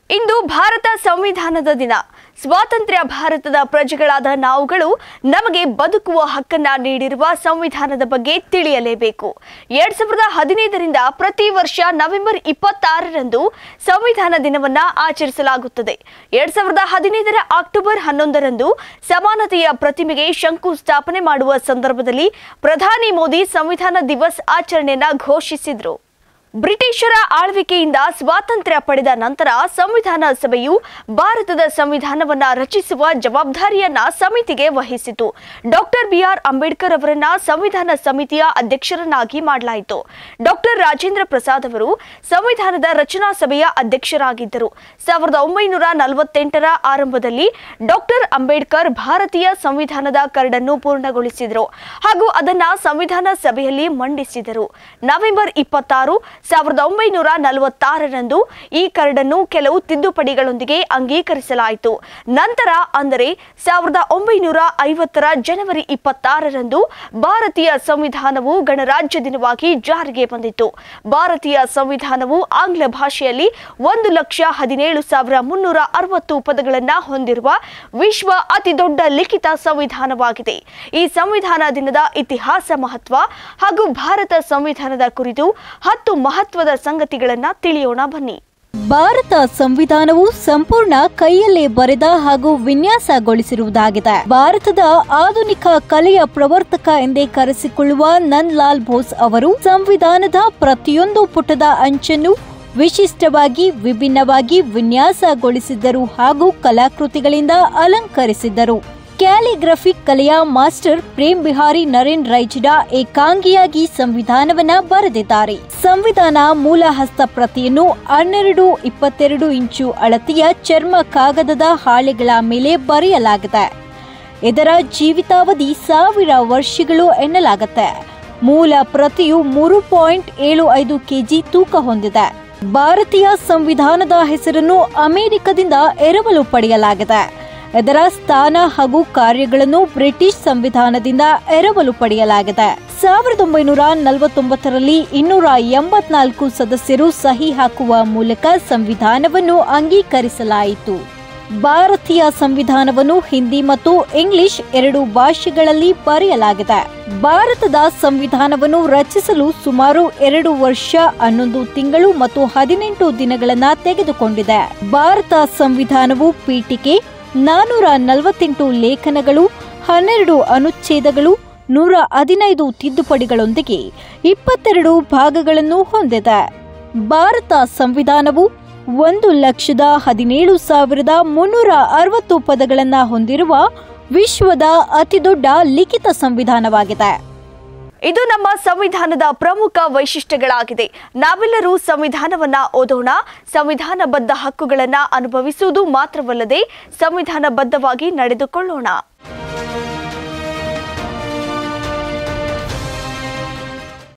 ಇಂದು ಭಾರತ ಸಂವಿಧಾನದ ದಿನ ಸ್ವಾತಂತ್ರ್ಯ ಭಾರತದ ಪ್ರಜೆಗಳಾದ ನಾವುಗಳು ನಮಗೆ ಬದುಕುವ ಹಕ್ಕನ್ನ ನೀಡಿರುವ ಸಂವಿಧಾನದ ಬಗ್ಗೆ ತಿಳಿಯಲೇಬೇಕು ಎರಡ್ ಸಾವಿರದ ಹದಿನೈದರಿಂದ ಪ್ರತಿ ವರ್ಷ ನವೆಂಬರ್ ಇಪ್ಪತ್ತಾರರಂದು ಸಂವಿಧಾನ ದಿನವನ್ನ ಆಚರಿಸಲಾಗುತ್ತದೆ ಎರಡ್ ಸಾವಿರದ ಹದಿನೈದರ ಅಕ್ಟೋಬರ್ ಹನ್ನೊಂದರಂದು ಸಮಾನತೆಯ ಪ್ರತಿಮೆಗೆ ಶಂಕುಸ್ಥಾಪನೆ ಮಾಡುವ ಸಂದರ್ಭದಲ್ಲಿ ಪ್ರಧಾನಿ ಮೋದಿ ಸಂವಿಧಾನ ದಿವಸ್ ಆಚರಣೆಯನ್ನ ಘೋಷಿಸಿದ್ರು ಬ್ರಿಟಿಷರ ಆಳ್ವಿಕೆಯಿಂದ ಸ್ವಾತಂತ್ರ್ಯ ಪಡೆದ ನಂತರ ಸಂವಿಧಾನ ಸಭೆಯು ಭಾರತದ ಸಂವಿಧಾನವನ್ನ ರಚಿಸುವ ಜವಾಬ್ದಾರಿಯನ್ನ ಸಮಿತಿಗೆ ವಹಿಸಿತು ಡಾಕ್ಟರ್ ಬಿಆರ್ ಅಂಬೇಡ್ಕರ್ ಅವರನ್ನ ಸಂವಿಧಾನ ಸಮಿತಿಯ ಅಧ್ಯಕ್ಷರನ್ನಾಗಿ ಮಾಡಲಾಯಿತು ಡಾಕ್ಟರ್ ರಾಜೇಂದ್ರ ಪ್ರಸಾದ್ ಅವರು ಸಂವಿಧಾನದ ರಚನಾ ಸಭೆಯ ಅಧ್ಯಕ್ಷರಾಗಿದ್ದರು ಸಾವಿರದ ಒಂಬೈನೂರ ನಲವತ್ತೆಂಟರ ಆರಂಭದಲ್ಲಿ ಡಾಕ್ಟರ್ ಅಂಬೇಡ್ಕರ್ ಭಾರತೀಯ ಸಂವಿಧಾನದ ಕರಡನ್ನು ಪೂರ್ಣಗೊಳಿಸಿದರು ಹಾಗೂ ಅದನ್ನ ಸಂವಿಧಾನ ಸಭೆಯಲ್ಲಿ ಮಂಡಿಸಿದರು ನವೆಂಬರ್ ಇಪ್ಪತ್ತಾರು ಸಾವಿರದ ಒಂಬೈನೂರ ನಲವತ್ತಾರರಂದು ಈ ಕರಡನ್ನು ಕೆಲವು ತಿದ್ದುಪಡಿಗಳೊಂದಿಗೆ ಅಂಗೀಕರಿಸಲಾಯಿತು ನಂತರ ಅಂದರೆ ಸಾವಿರದ ಒಂಬೈನೂರ ಐವತ್ತರ ಜನವರಿ ಇಪ್ಪತ್ತಾರರಂದು ಭಾರತೀಯ ಸಂವಿಧಾನವು ಗಣರಾಜ್ಯ ದಿನವಾಗಿ ಜಾರಿಗೆ ಬಂದಿತು ಭಾರತೀಯ ಸಂವಿಧಾನವು ಆಂಗ್ಲ ಭಾಷೆಯಲ್ಲಿ ಒಂದು ಲಕ್ಷ ಹದಿನೇಳು ಸಾವಿರ ಮುನ್ನೂರ ಅರವತ್ತು ಪದಗಳನ್ನು ಹೊಂದಿರುವ ವಿಶ್ವ ಅತಿ ದೊಡ್ಡ ಲಿಖಿತ ಸಂವಿಧಾನವಾಗಿದೆ ಈ ಸಂವಿಧಾನ ದಿನದ ಇತಿಹಾಸ ಮಹತ್ವ ಹಾಗೂ ಭಾರತ ಸಂವಿಧಾನದ ಕುರಿತು ಹತ್ತು ಮಹತ್ವದ ಸಂಗತಿಗಳನ್ನ ತಿಳಿಯೋಣ ಬನ್ನಿ ಭಾರತ ಸಂವಿಧಾನವು ಸಂಪೂರ್ಣ ಕೈಯಲ್ಲೇ ಬರೆದ ಹಾಗೂ ವಿನ್ಯಾಸಗೊಳಿಸಿರುವುದಾಗಿದೆ ಭಾರತದ ಆಧುನಿಕ ಕಲೆಯ ಪ್ರವರ್ತಕ ಎಂದೇ ಕರೆಸಿಕೊಳ್ಳುವ ನನ್ ಲಾಲ್ ಬೋಸ್ ಅವರು ಸಂವಿಧಾನದ ಪ್ರತಿಯೊಂದು ಪುಟದ ಅಂಚನ್ನು ವಿಶಿಷ್ಟವಾಗಿ ವಿಭಿನ್ನವಾಗಿ ವಿನ್ಯಾಸಗೊಳಿಸಿದ್ದರು ಹಾಗೂ ಕಲಾಕೃತಿಗಳಿಂದ ಅಲಂಕರಿಸಿದ್ದರು ಕ್ಯಾಲಿಗ್ರಫಿಕ್ ಕಲೆಯ ಮಾಸ್ಟರ್ ಪ್ರೇಮ್ ಬಿಹಾರಿ ನರೇನ್ ರೈಚಡ ಏಕಾಂಗಿಯಾಗಿ ಸಂವಿಧಾನವನ್ನ ಬರೆದಿದ್ದಾರೆ ಸಂವಿಧಾನ ಮೂಲ ಹಸ್ತಪ್ರತಿಯನ್ನು ಹನ್ನೆರಡು ಇಪ್ಪತ್ತೆರಡು ಇಂಚು ಅಳತೆಯ ಚರ್ಮ ಕಾಗದದ ಹಾಳೆಗಳ ಮೇಲೆ ಬರೆಯಲಾಗಿದೆ ಇದರ ಜೀವಿತಾವಧಿ ಸಾವಿರ ವರ್ಷಗಳು ಎನ್ನಲಾಗುತ್ತೆ ಮೂಲ ಪ್ರತಿಯು ಮೂರು ಪಾಯಿಂಟ್ ಏಳು ಐದು ಕೆಜಿ ತೂಕ ಹೊಂದಿದೆ ಭಾರತೀಯ ಸಂವಿಧಾನದ ಹೆಸರನ್ನು ಅಮೆರಿಕದಿಂದ ಎರವಲು ಪಡೆಯಲಾಗಿದೆ ಇದರ ಸ್ಥಾನ ಹಾಗೂ ಕಾರ್ಯಗಳನ್ನು ಬ್ರಿಟಿಷ್ ಸಂವಿಧಾನದಿಂದ ಎರವಲು ಪಡೆಯಲಾಗಿದೆ ಸಾವಿರದ ಒಂಬೈನೂರ ನಲವತ್ತೊಂಬತ್ತರಲ್ಲಿ ಇನ್ನೂರ ಎಂಬತ್ನಾಲ್ಕು ಸದಸ್ಯರು ಸಹಿ ಹಾಕುವ ಮೂಲಕ ಸಂವಿಧಾನವನ್ನು ಅಂಗೀಕರಿಸಲಾಯಿತು ಭಾರತೀಯ ಸಂವಿಧಾನವನ್ನು ಹಿಂದಿ ಮತ್ತು ಇಂಗ್ಲಿಷ್ ಎರಡು ಭಾಷೆಗಳಲ್ಲಿ ಬರೆಯಲಾಗಿದೆ ಭಾರತದ ಸಂವಿಧಾನವನ್ನು ರಚಿಸಲು ಸುಮಾರು ಎರಡು ವರ್ಷ ಹನ್ನೊಂದು ತಿಂಗಳು ಮತ್ತು ಹದಿನೆಂಟು ದಿನಗಳನ್ನ ತೆಗೆದುಕೊಂಡಿದೆ ಭಾರತ ಸಂವಿಧಾನವು ಪೀಠಿಕೆ ನಾನೂರ ನಲವತ್ತೆಂಟು ಲೇಖನಗಳು ಹನ್ನೆರಡು ಅನುಚ್ಛೇದಗಳು ನೂರ ಹದಿನೈದು ತಿದ್ದುಪಡಿಗಳೊಂದಿಗೆ ಇಪ್ಪತ್ತೆರಡು ಭಾಗಗಳನ್ನು ಹೊಂದಿದೆ ಭಾರತ ಸಂವಿಧಾನವು ಒಂದು ಲಕ್ಷದ ಹದಿನೇಳು ಸಾವಿರದ ಮುನ್ನೂರ ಅರವತ್ತು ಪದಗಳನ್ನು ಹೊಂದಿರುವ ವಿಶ್ವದ ಅತಿದೊಡ್ಡ ಲಿಖಿತ ಸಂವಿಧಾನವಾಗಿದೆ ಇದು ನಮ್ಮ ಸಂವಿಧಾನದ ಪ್ರಮುಖ ವೈಶಿಷ್ಟ್ಯಗಳಾಗಿದೆ ನಾವೆಲ್ಲರೂ ಸಂವಿಧಾನವನ್ನ ಓದೋಣ ಸಂವಿಧಾನಬದ್ಧ ಹಕ್ಕುಗಳನ್ನ ಅನುಭವಿಸುವುದು ಮಾತ್ರವಲ್ಲದೆ ಸಂವಿಧಾನಬದ್ಧವಾಗಿ ನಡೆದುಕೊಳ್ಳೋಣ